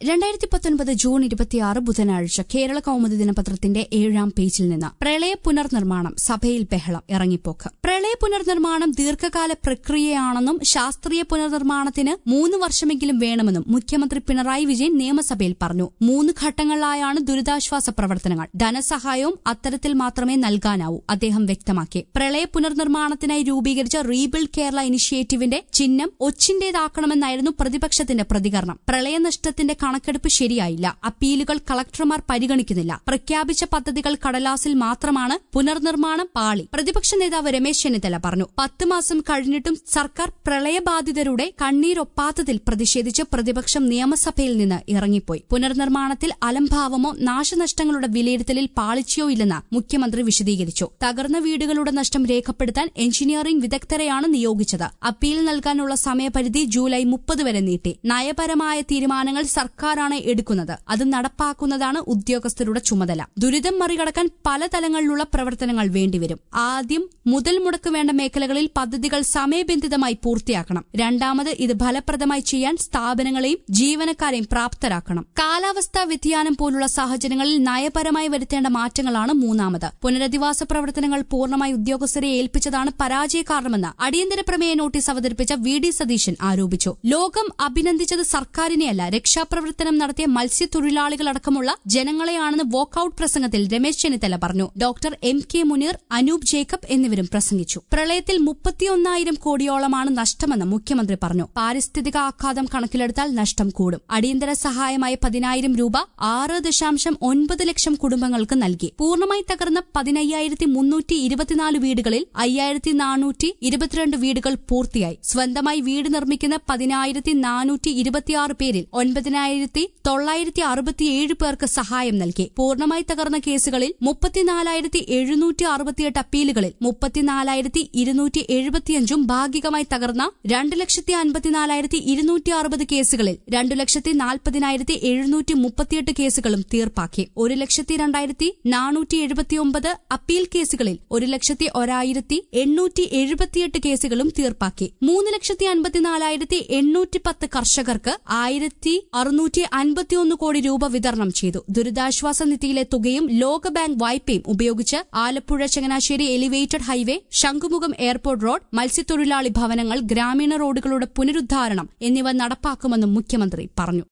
രണ്ടായിരത്തി പത്തൊൻപത് ജൂൺ ഇരുപത്തിയാറ് ബുധനാഴ്ച കേരള കൌമുദി ദിനപത്രത്തിന്റെ ഏഴാം പേജിൽ നിന്ന് പ്രളയ പുനർനിർമ്മാണം സഭയിൽ ബഹളം ഇറങ്ങിപ്പോക്ക് പ്രളയ പുനർനിർമ്മാണം ദീർഘകാല പ്രക്രിയയാണെന്നും ശാസ്ത്രീയ പുനർനിർമ്മാണത്തിന് മൂന്ന് വർഷമെങ്കിലും വേണമെന്നും മുഖ്യമന്ത്രി പിണറായി വിജയൻ നിയമസഭയിൽ പറഞ്ഞു മൂന്ന് ഘട്ടങ്ങളിലായാണ് ദുരിതാശ്വാസ പ്രവർത്തനങ്ങൾ ധനസഹായവും അത്തരത്തിൽ മാത്രമേ നൽകാനാവൂ അദ്ദേഹം വ്യക്തമാക്കി പ്രളയ പുനർനിർമ്മാണത്തിനായി രൂപീകരിച്ച റീബിൽഡ് കേരള ഇനിഷ്യേറ്റീവിന്റെ ചിഹ്നം ഒച്ചിന്റേതാക്കണമെന്നായിരുന്നു പ്രതിപക്ഷത്തിന്റെ പ്രതികരണം പ്രളയനഷ്ടത്തിന്റെ കണക്കെടുപ്പ് ശരിയായില്ല അപ്പീലുകൾ കളക്ടർമാർ പരിഗണിക്കുന്നില്ല പ്രഖ്യാപിച്ച പദ്ധതികൾ കടലാസിൽ മാത്രമാണ് പുനർനിർമ്മാണം പാളി പ്രതിപക്ഷ നേതാവ് രമേശ് ചെന്നിത്തല പറഞ്ഞു പത്ത് മാസം കഴിഞ്ഞിട്ടും സർക്കാർ പ്രളയബാധിതരുടെ കണ്ണീരൊപ്പാത്തതിൽ പ്രതിഷേധിച്ച് പ്രതിപക്ഷം നിയമസഭയിൽ നിന്ന് ഇറങ്ങിപ്പോയി പുനർനിർമ്മാണത്തിൽ അലംഭാവമോ നാശനഷ്ടങ്ങളുടെ വിലയിരുത്തലിൽ പാളിച്ചയോ ഇല്ലെന്ന് മുഖ്യമന്ത്രി വിശദീകരിച്ചു തകർന്ന വീടുകളുടെ നഷ്ടം രേഖപ്പെടുത്താൻ എഞ്ചിനീയറിംഗ് വിദഗ്ധരെയാണ് നിയോഗിച്ചത് അപ്പീൽ നൽകാനുള്ള സമയപരിധി ജൂലൈ മുപ്പത് വരെ നീട്ടി നയപരമായ തീരുമാനങ്ങൾ സർക്കാരാണ് എടുക്കുന്നത് അത് നടപ്പാക്കുന്നതാണ് ഉദ്യോഗസ്ഥരുടെ ചുമതല ദുരിതം മറികടക്കാൻ പല തലങ്ങളിലുള്ള പ്രവർത്തനങ്ങൾ വേണ്ടിവരും ആദ്യം മുതൽ മുടക്ക് വേണ്ട മേഖലകളിൽ പദ്ധതികൾ സമയബന്ധിതമായി പൂർത്തിയാക്കണം രണ്ടാമത് ഇത് ഫലപ്രദമായി ചെയ്യാൻ സ്ഥാപനങ്ങളെയും ജീവനക്കാരെയും പ്രാപ്തരാക്കണം കാലാവസ്ഥാ വ്യതിയാനം പോലുള്ള സാഹചര്യങ്ങളിൽ നയപരമായി വരുത്തേണ്ട മാറ്റങ്ങളാണ് മൂന്നാമത് പുനരധിവാസ പ്രവർത്തനങ്ങൾ പൂർണ്ണമായി ഉദ്യോഗസ്ഥരെ ഏൽപ്പിച്ചതാണ് പരാജയ കാരണമെന്ന് അടിയന്തര പ്രമേയ നോട്ടീസ് അവതരിപ്പിച്ച വി ഡി സതീശൻ ആരോപിച്ചു ലോകം അഭിനന്ദിച്ചത് സർക്കാരിനെയല്ല രക്ഷാപ്രവർത്തനം നടത്തിയ മത്സ്യത്തൊഴിലാളികളടക്കമുള്ള ജനങ്ങളെയാണെന്ന് വോക്കൌട്ട് പ്രസംഗത്തിൽ രമേശ് ചെന്നിത്തല പറഞ്ഞു doctor M K Muneer Anoop Jacob എന്നിവരും പ്രസംഗിച്ചു പ്രളയത്തിൽ മുപ്പത്തിയൊന്നായിരം കോടിയോളമാണ് നഷ്ടമെന്ന് മുഖ്യമന്ത്രി പറഞ്ഞു പാരിസ്ഥിതിക ആഘാതം കണക്കിലെടുത്താൽ നഷ്ടം കൂടും അടിയന്തര സഹായമായ പതിനായിരം രൂപ ആറ് ദശാംശം ഒൻപത് ലക്ഷം കുടുംബങ്ങൾക്ക് നൽകി പൂർണ്ണമായി തകർന്ന പതിനയ്യായിരത്തി മുന്നൂറ്റി ഇരുപത്തിനാല് വീടുകളിൽ അയ്യായിരത്തി നാനൂറ്റി ഇരുപത്തിരണ്ട് വീടുകൾ പൂർത്തിയായി സ്വന്തമായി വീട് നിർമ്മിക്കുന്ന പതിനായിരത്തി നാനൂറ്റി ഇരുപത്തിയാറ് പേരിൽ ഒൻപതിനായിരത്തി തൊള്ളായിരത്തി അറുപത്തിയേഴ് പേർക്ക് സഹായം നൽകി പൂർണ്ണമായി തകർന്ന കേസുകളിൽ മുപ്പത്തിനാലായിരത്തി എഴുന്നൂറ്റി അറുപത്തിയെട്ട് അപ്പീലുകളിൽ മുപ്പത്തിനാലായിരത്തി ഇരുന്നൂറ്റി എഴുപത്തിയഞ്ചും ഭാഗികമായി തകർന്ന രണ്ട് ലക്ഷത്തി അൻപത്തിനാലായിരത്തി ഇരുന്നൂറ്റി അറുപത് കേസുകളിൽ രണ്ടു ലക്ഷത്തി നാൽപ്പതിനായിരത്തി എഴുന്നൂറ്റി മുപ്പത്തിയെട്ട് കേസുകളും തീർപ്പാക്കി ഒരു ലക്ഷത്തി രണ്ടായിരത്തി നാനൂറ്റി എഴുപത്തിയൊമ്പത് അപ്പീൽ കേസുകളിൽ ഒരു ലക്ഷത്തി ഒരായിരത്തി എണ്ണൂറ്റി എഴുപത്തിയെട്ട് കേസുകളും തീർപ്പാക്കി മൂന്ന് ലക്ഷത്തി അൻപത്തിനാലായിരത്തി എണ്ണൂറ്റി പത്ത് കർഷകർക്ക് ആയിരത്തി അറുന്നൂറ്റി അൻപത്തിയൊന്ന് കോടി രൂപ വിതരണം ചെയ്തു ദുരിതാശ്വാസ നിധിയിലെ തുകയും ലോകബാങ്ക് വായ്പയും ഉപയോഗിച്ച് Alappuzha Changanassery elevated highway Shankhumugham airport road മത്സ്യത്തൊഴിലാളി ഭവനങ്ങൾ ഗ്രാമീണ റോഡുകളുടെ പുനരുദ്ധാരണം എന്നിവ നടപ്പാക്കുമെന്നും മുഖ്യമന്ത്രി പറഞ്ഞു